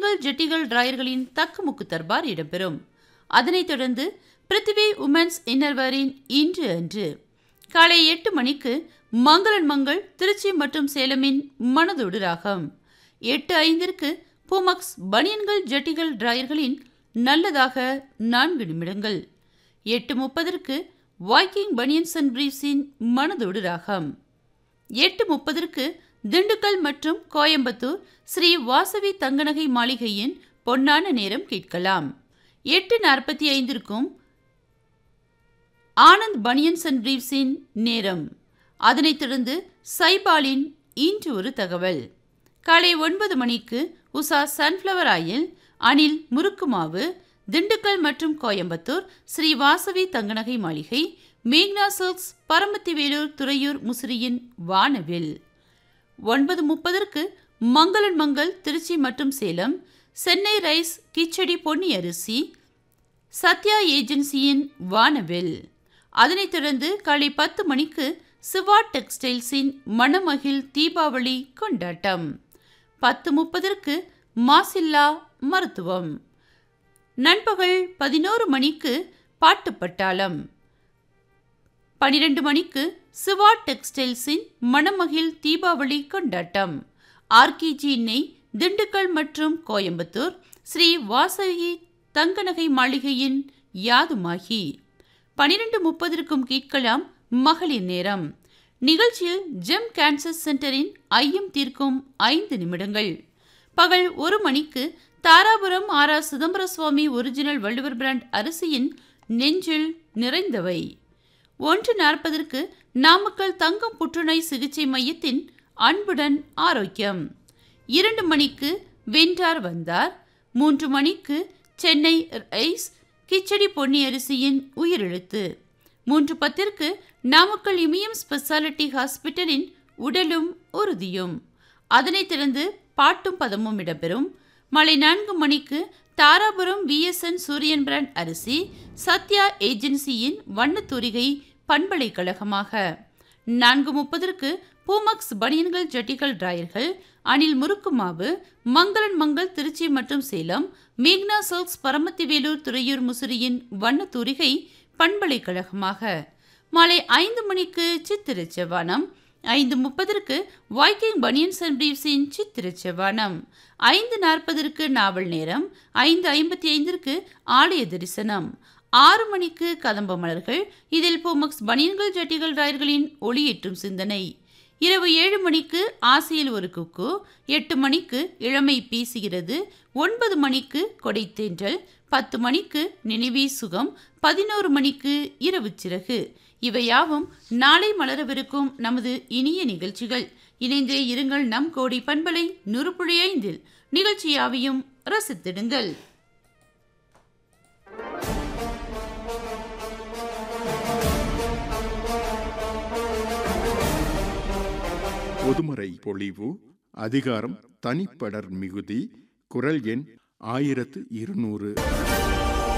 பனியன்கள் ஜெட்டிகள் டிராயர்களின் தக்குமுக்கு தர்பார் இடம்பெறும் அதனைத் தொடர்ந்து பிருத்திவி உமன்ஸ் இன்னர்வரின் இன்று அன்று காலை எட்டு மணிக்கு மங்களன் மங்கள் திருச்சி மற்றும் சேலமின் மனதோடு ராகம் எட்டு ஐந்திற்கு பூமக்ஸ் பனியன்கள் ஜட்டிகள் டிராயர்களின் நல்லதாக நான்கு நிமிடங்கள் எட்டு முப்பதற்கு வாய்க்கிங் பனியன்ஸ் அண்ட் பிரீஃப்ஸின் மனதோடு ராகம் எட்டு முப்பதற்கு திண்டுக்கல் மற்றும் கோயம்புத்தூர் ஸ்ரீ வாசவி தங்கநகை மாளிகையின் பொன்னான நேரம் கேட்கலாம் எட்டு நாற்பத்தி ஐந்திற்கும் ஆனந்த் பனியன்ஸ் அண்ட் பிரீவ்ஸின் நேரம் அதனைத் தொடர்ந்து சைபாலின் இன்று ஒரு தகவல் காலை ஒன்பது மணிக்கு உஷா சன்ஃப்ளவர் ஆயில் அணில் முறுக்கு மாவு திண்டுக்கல் மற்றும் கோயம்புத்தூர் ஸ்ரீ வாசவி தங்கநகை மாளிகை மேக்னா சில்க்ஸ் பரமத்தி வேலூர் துறையூர் முசிறியின் வானவில் ஒன்பது முப்பதற்கு மங்களன் மங்கள் திருச்சி மற்றும் சேலம் சென்னை ரைஸ் கிச்சடி பொன்னி அரிசி சத்யா ஏஜென்சியின் வானவில் அதனைத் தொடர்ந்து காலை பத்து மணிக்கு சிவா டெக்ஸ்டைல்ஸின் மணமகிழ் தீபாவளி கொண்டாட்டம் பத்து முப்பதற்கு மாசில்லா மருத்துவம் நண்பகல் பதினோரு மணிக்கு பாட்டு பட்டாளம் பனிரெண்டு மணிக்கு சிவா டெக்ஸ்டைல்ஸின் மணமகிழ் தீபாவளி கொண்டாட்டம் ஆர்கிஜி நெய் திண்டுக்கல் மற்றும் கோயம்புத்தூர் ஸ்ரீ வாசகி தங்கநகை மாளிகையின் யாதுமாகி பனிரெண்டு முப்பதற்கும் கேட்கலாம் மகளிர் நேரம் நிகழ்ச்சியில் ஜெம் கேன்சர் சென்டரின் ஐயம் தீர்க்கும் ஐந்து நிமிடங்கள் பகல் ஒரு மணிக்கு Dharapuram R R Chidambara Swamy original Valluvar brand அரிசியின் நெஞ்சில் நிறைந்தவை ஒன்று நாற்பதற்கு நாமக்கல் தங்கம் புற்றுநோய் சிகிச்சை மையத்தின் அன்புடன் ஆரோக்கியம் இரண்டு மணிக்கு வென்றார் வந்தார் மூன்று மணிக்கு சென்னை ரைஸ் கிச்சடி பொன்னி அரிசியின் உயிரெழுத்து மூன்று பத்திற்கு நாமக்கல் இமயம் ஸ்பெஷாலிட்டி ஹாஸ்பிட்டலின் உடலும் உறுதியும் அதனைத் தொடர்ந்து பாட்டும் பதமும் இடம்பெறும் மாலை நான்கு மணிக்கு தாராபுரம் விஎஸ்என் சூரியன் பிராண்ட் அரிசி சத்யா ஏஜென்சியின் வண்ணத்தூரிகை பண்பலைக்கழகமாக நான்கு முப்பதற்கு பூமக்ஸ் பனியன்கள் ஜட்டிகள் டிராயர்கள் அணில் முறுக்கு மாவு மங்களன் மங்கள் திருச்சி மற்றும் சேலம் மேக்னா சில்க்ஸ் பரமத்தி வேலூர் துறையூர் முசிறியின் வண்ணத்தூரிகை பண்பலைக்கழகமாக மாலை ஐந்து மணிக்கு சித்திர செவ்வானம் ஐந்து முப்பதற்கு வாய்க்கிங் பனியன்ஸ் அண்ட் பிரீவ்ஸின் சித்திர செவ்வானம் ஐந்து நாற்பதற்கு நாவல் நேரம் ஐந்து ஐம்பத்தி ஐந்திற்கு ஆலய தரிசனம் ஆறு மணிக்கு கதம்ப மலர்கள் இதில் பூமக்ஸ் பனியன்கள் ஜட்டிகள் ராயர்களின் ஒளியேற்றும் சிந்தனை இரவு ஏழு மணிக்கு ஆசையில் ஒரு குக்கு எட்டு மணிக்கு இளமை பேசுகிறது ஒன்பது மணிக்கு கொடைத்தேன்றல் பத்து மணிக்கு நினைவே சுகம் பதினோரு மணிக்கு இரவு சிறகு இவையாவும் நாளை மலரவிருக்கும் நமது இனிய நிகழ்ச்சிகள் இணைந்தே இருங்கள் நம் கோடி பண்பலை நுறுப்புழி ஐந்தில் நிகழ்ச்சியாவையும் ரசித்திடுங்கள் பொதுமறை பொழிவு அதிகாரம் தனிப்படர் மிகுதி குரல் எண் ஆயிரத்து இருநூறு